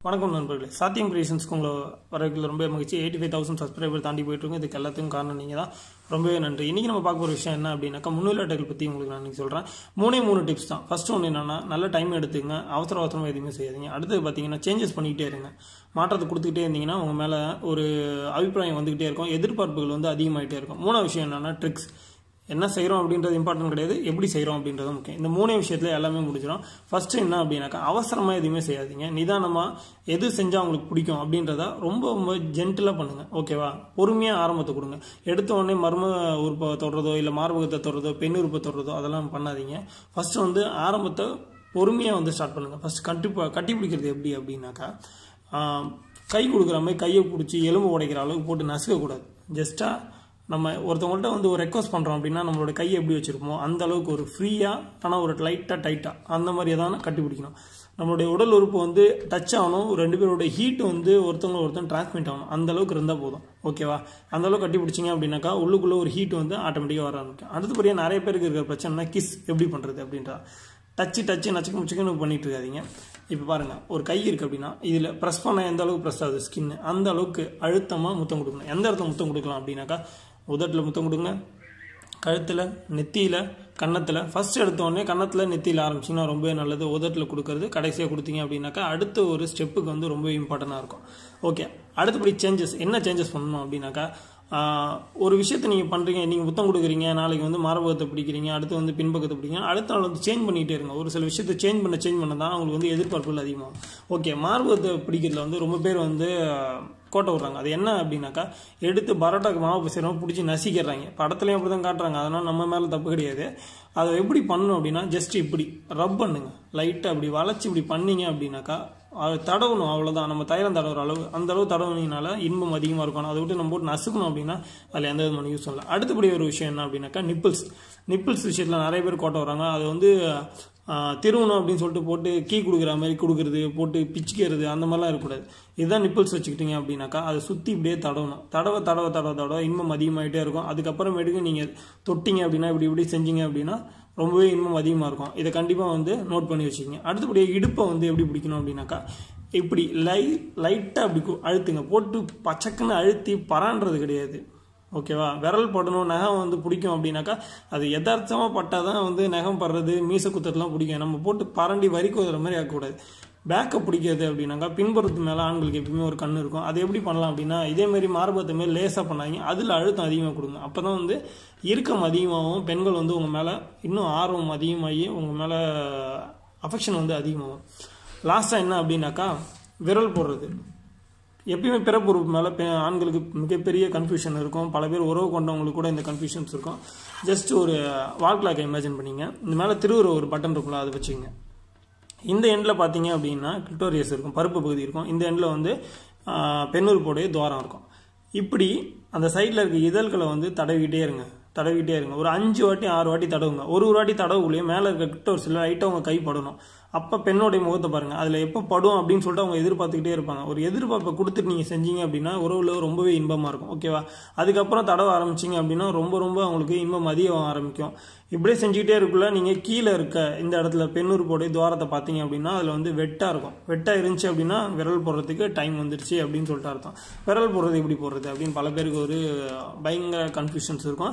வணக்கம் நண்பர்களே சாத்தியம் கிரியேஷன்ஸ்க்கு உங்களை வரவேற்கல ரொம்ப மகிழ்ச்சி எயிட்டி ஃபைவ் தௌசண்ட் சப்ஸ்கிரைபர் தாண்டி போயிட்டு இருக்கு இதுக்கு எல்லாத்துக்கும் காரணம் நீங்கள் தான் ரொம்பவே நன்றி இன்றைக்கி நம்ம பார்க்க போகிற விஷயம் என்ன அப்படின்னாக்கா முன்னிலாட்டைகள் பற்றி உங்களுக்கு நான் இன்றைக்கி சொல்கிறேன் மூணே மூணு டிப்ஸ் தான் ஃபர்ஸ்ட் ஒன்று என்னன்னா நல்ல டைம் எடுத்துங்க அவசர அவசரமாக எதுவுமே செய்யாதீங்க அடுத்தது பார்த்தீங்கன்னா சேஞ்சஸ் பண்ணிக்கிட்டே இருங்க மாற்றத்தை கொடுத்துக்கிட்டே இருந்தீங்கன்னா உங்கள் மேலே ஒரு அபிப்பிராயம் வந்துக்கிட்டே இருக்கும் எதிர்பார்ப்புகள் வந்து அதிகமாகிட்டே இருக்கும் மூணாவது விஷயம் என்னன்னா ட்ரிக்ஸ் என்ன செய்கிறோம் அப்படின்றது இம்பார்ட்டன்ட் கிடையாது எப்படி செய்கிறோம் அப்படின்றது முக்கியம் இந்த மூணே விஷயத்தில் எல்லாமே முடிச்சிடும் ஃபஸ்ட்டு என்ன அப்படின்னாக்கா அவசரமாக எதுவுமே செய்யாதீங்க நிதானமாக எது செஞ்சால் உங்களுக்கு பிடிக்கும் அப்படின்றத ரொம்ப ரொம்ப ஜென்டிலாக பண்ணுங்கள் ஓகேவா பொறுமையாக ஆரம்பத்தை கொடுங்க எடுத்த உடனே மர்ம உறுப்பை தொடுறதோ இல்லை மார்பகத்தை தொடுறதோ பெண் உறுப்பை தொடுறதோ அதெல்லாம் பண்ணாதீங்க ஃபஸ்ட்டு வந்து ஆரம்பத்தை பொறுமையாக வந்து ஸ்டார்ட் பண்ணுங்கள் ஃபஸ்ட் கட்டி கட்டி பிடிக்கிறது எப்படி அப்படின்னாக்கா ஆஹ், கை கொடுக்குற மாதிரி கையை பிடிச்சி எலும்பு உடைக்கிற அளவுக்கு போட்டு நசுக்கக்கூடாது ஜஸ்ட்டாக நம்ம ஒருத்தவங்கள்ட்ட வந்து ஒரு ரெக்வஸ்ட் பண்ணுறோம் அப்படின்னா நம்மளோட கையை எப்படி வச்சுருப்போமோ அந்த அளவுக்கு ஒரு ஃப்ரீயாக ஆனால் ஒரு லைட்டாக டைட்டாக அந்த மாதிரி எதாவது கட்டி பிடிக்கணும் நம்மளுடைய உடல் உறுப்பு வந்து டச் ஆகணும் ரெண்டு பேரோட ஹீட் வந்து ஒருத்தவங்க ஒருத்தன் டிரான்ஸ்மிட் ஆகணும் அந்த அளவுக்கு இருந்தால் போதும் ஓகேவா அந்த அளவுக்கு கட்டி பிடிச்சிங்க அப்படின்னாக்கா உள்ளுக்குள்ளே ஒரு ஹீட் வந்து ஆட்டோமேட்டிக்காக வர ஆரம்பிக்கும் அடுத்தபடியாக நிறைய பேருக்கு இருக்கிற பிரச்சனைனா கிஸ் எப்படி பண்ணுறது அப்படின்றா டச்சு டச்சு நச்சுக்கு முச்சுக்குன்னு பண்ணிட்டு இருக்காதீங்க இப்போ பாருங்கள் ஒரு கை இருக்குது அப்படின்னா இதில் ப்ரெஸ் பண்ண எந்த அளவுக்கு ப்ரெஸ் ஆகுது ஸ்கின் அந்த அளவுக்கு அழுத்தமாக முத்தம் கொடுக்கணும் எந்த இடத்துல முத்தம் கொடுக்கலாம் அப்படின்னாக்கா உதட்டில் முத்தம் கொடுங்க கழுத்தில் நெத்தியில் கன்னத்தில் ஃபர்ஸ்ட் எடுத்த உடனே கன்னத்தில் நெத்தியில் ஆரம்பிச்சிங்கன்னா ரொம்பவே நல்லது உதட்டில் கொடுக்கறது கடைசியாக கொடுத்தீங்க அப்படின்னாக்கா அடுத்த ஒரு ஸ்டெப்புக்கு வந்து ரொம்ப இம்பார்ட்டண்ட்டாக இருக்கும் ஓகே அடுத்தபடி சேஞ்சஸ் என்ன சேஞ்சஸ் பண்ணணும் அப்படின்னாக்கா ஆஹ், ஒரு விஷயத்தை நீங்கள் பண்ணுறீங்க நீங்கள் முத்தம் கொடுக்குறீங்க நாளைக்கு வந்து மார்பகத்தை பிடிக்கிறீங்க அடுத்து வந்து பின்பக்கத்தை பிடிக்கிறீங்க அடுத்த நாள் வந்து சேஞ்ச் பண்ணிகிட்டே இருங்க ஒரு சில விஷயத்தை சேஞ்ச் பண்ண சேஞ்ச் பண்ண தான் அவங்களுக்கு வந்து எதிர்பார்ப்புகள் அதிகமாகும் ஓகே மார்பகத்தை பிடிக்கிறதுல வந்து ரொம்ப பேர் வந்து ஆஹ், கோட்டை விட்றாங்க அது என்ன அப்படின்னாக்கா எடுத்து பரோட்டாக்கு மாவு பிசைறவங்க பிடிச்சி நசிக்கிறாங்க படத்துலையும் அப்படி தான் காட்டுறாங்க அதனால் நம்ம மேலே தப்பு கிடையாது அதை எப்படி பண்ணணும் அப்படின்னா ஜஸ்ட் இப்படி ரப் பண்ணுங்க லைட்டாக இப்படி வளைச்சி இப்படி பண்ணீங்க அப்படின்னாக்கா அதை தடவணும் அவ்வளோதான் நம்ம தைலம் தடவுற அளவு அந்த அளவு தடவுனீங்கனால இன்பம் அதிகமாக இருக்கும் ஆனா அதை விட்டு நம்ம போட்டு நசுக்கணும் அப்படின்னா அதில் எந்த விதமான யூஸ் இல்லை அடுத்தபடி ஒரு விஷயம் என்ன அப்படின்னாக்கா நிப்பிள்ஸ் நிப்பிள்ஸ் விஷயத்தில் நிறைய பேர் கோட்டை வராங்க அது வந்து ஆஹ், திருவணும் அப்படின்னு சொல்லிட்டு போட்டு கீ கொடுக்குற மாதிரி கொடுக்குறது போட்டு பிச்சுக்கிறது அந்த மாதிரிலாம் இருக்கக்கூடாது இதுதான் நிப்பிள்ஸ் வச்சுக்கிட்டீங்க அப்படின்னாக்கா அதை சுற்றி இப்படியே தடவணும் தடவ தடவ தடவ தடவ இன்பம் அதிகமாகிட்டே இருக்கும் அதுக்கப்புறமேட்டுக்கு நீங்கள் தொட்டிங்க அப்படின்னா இப்படி இப்படி செஞ்சீங்க அப்படின்னா ரொம்பவே இன்பம் அதிகமாக இருக்கும் இதை கண்டிப்பாக வந்து நோட் பண்ணி வச்சுக்கோங்க அடுத்தபடியாக இடுப்பை வந்து எப்படி பிடிக்கணும் அப்படின்னாக்கா இப்படி லை லைட்டாக அப்படி கு- அழுத்துங்க போட்டு பச்சக்குன்னு அழுத்தி பரான்றது கிடையாது ஓகேவா விரல் படணும் நகம் வந்து பிடிக்கும் அப்படின்னாக்கா அது யதார்த்தமாக பட்டால் தான் வந்து நகம் படுறது மீச குத்தறதுலாம் பிடிக்கும் நம்ம போட்டு பரண்டி வரிக்கு வர மாதிரி ஆக்கக்கூடாது பேக்கை பிடிக்கிறது அப்படின்னாக்கா பின்புறத்து மேலே ஆண்களுக்கு எப்பயுமே ஒரு கண் இருக்கும் அது எப்படி பண்ணலாம் அப்படின்னா இதே மாதிரி மார்பகத்தை மாரி லேசாக பண்ணாங்க அதில் அழுத்தம் அதிகமாக கொடுங்க அப்போ தான் வந்து இறுக்கம் அதிகமாகும் பெண்கள் வந்து உங்கள் மேலே இன்னும் ஆர்வம் அதிகமாகி உங்கள் மேலே அஃபெக்ஷன் வந்து அதிகமாகும் லாஸ்ட்டாக என்ன அப்படின்னாக்கா விரல் போடுறது எப்பயுமே பிறப்பு உறுப்பு மேலே பெ- ஆண்களுக்கு மிகப்பெரிய கன்ஃபியூஷன் இருக்கும் பல பேர் உறவு கொண்டவங்களுக்கு கூட இந்த கன்ஃபியூஷன்ஸ் இருக்கும் ஜஸ்ட் ஒரு வால் கிளாக்கை இமேஜின் பண்ணிங்க இந்த மேலே திருவுற ஒரு பட்டன் இருக்கும்ல அதை வச்சுங்க இந்த எண்டில் பார்த்தீங்க அப்படின்னா கிளிட்டோரியஸ் இருக்கும் பருப்பு பகுதி இருக்கும் இந்த எண்டில் வந்து பெண்ணுறுப்போடைய துவாரம் இருக்கும் இப்படி அந்த சைடில் இருக்க இதழ்களை வந்து தடவிக்கிட்டே இருங்க தடவிக்கிட்டே இருங்க ஒரு அஞ்சு வாட்டி ஆறு வாட்டி தடவுங்க ஒரு ஒரு வாட்டி தடவுக்குள்ளேயே மேலே இருக்க கிளிட்டோரிஸில் லைட்டாக உங்கள் கை படணும் அப்போ பெண்ணோடைய முகத்தை பாருங்கள் அதில் எப்போ படும் அப்படின்னு சொல்லிட்டு அவங்க எதிர்பார்த்துக்கிட்டே இருப்பாங்க ஒரு எதிர்பார்ப்பை கொடுத்துட்டு நீங்கள் செஞ்சீங்க அப்படின்னா உறவுல ரொம்பவே இன்பமாக இருக்கும் ஓகேவா அதுக்கப்புறம் தடவ ஆரம்பிச்சிங்க அப்படின்னா ரொம்ப ரொம்ப அவங்களுக்கு இன்பம் அதிகம் ஆரம்பிக்கும் இப்படியே செஞ்சுக்கிட்டே இருக்குள்ள நீங்கள் கீழே இருக்க இந்த இடத்துல பெண்ணுறுப்போடைய துவாரத்தை பார்த்தீங்க அப்படின்னா அதில் வந்து வெட்டாக இருக்கும் வெட்டாக இருந்துச்சு அப்படின்னா விரல் போடுறதுக்கு டைம் வந்துருச்சு அப்படின்னு சொல்லிட்டு அர்த்தம் விரல் போடுறது எப்படி போடுறது அப்படின்னு பல பேருக்கு ஒரு பயங்கர கன்ஃபியூஷன்ஸ் இருக்கும்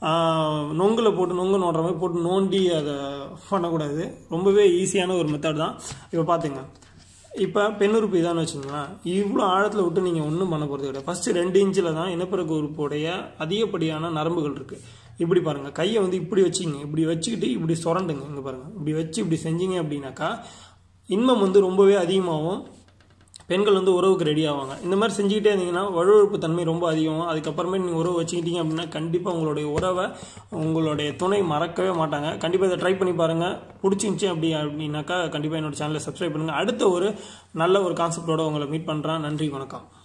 ஆஹ் நொங்குல போட்டு நொங்கு நோடுற மாதிரி போட்டு நோண்டி அதை பண்ணக்கூடாது ரொம்பவே ஈஸியான ஒரு மெத்தட் தான் இப்போ பார்த்துங்க இப்போ பெண்ணுறுப்பு இதான்னு வச்சுங்களேன் இவ்வளோ ஆழத்தில் விட்டு நீங்கள் ஒன்றும் பண்ண போகிறது கிடையாது ஃபஸ்ட்டு ரெண்டு இன்ச்சில் தான் இனப்பெருக்க உறுப்புடைய அதிகப்படியான நரம்புகள் இருக்குது இப்படி பாருங்கள் கையை வந்து இப்படி வச்சுங்க இப்படி வச்சுக்கிட்டு இப்படி சுரண்டுங்க இங்கே பாருங்கள் இப்படி வச்சு இப்படி செஞ்சீங்க அப்படின்னாக்கா இன்பம் வந்து ரொம்பவே அதிகமாகும் பெண்கள் வந்து உறவுக்கு ரெடி ஆவாங்க இந்த மாதிரி செஞ்சுக்கிட்டே இருந்தீங்கன்னா வழுவழுப்பு தன்மை ரொம்ப அதிகம் அதுக்கப்புறமே நீங்கள் உறவு வச்சுக்கிட்டீங்க அப்படின்னா கண்டிப்பாக உங்களுடைய உறவை உங்களுடைய துணை மறக்கவே மாட்டாங்க கண்டிப்பாக இதை ட்ரை பண்ணி பாருங்கள் பிடிச்சிருந்துச்சி அப்படி அப்படின்னாக்கா கண்டிப்பாக என்னோட சேனலை சப்ஸ்கிரைப் பண்ணுங்கள் அடுத்த ஒரு நல்ல ஒரு கான்செப்டோட உங்களை மீட் பண்ணுறேன் நன்றி வணக்கம்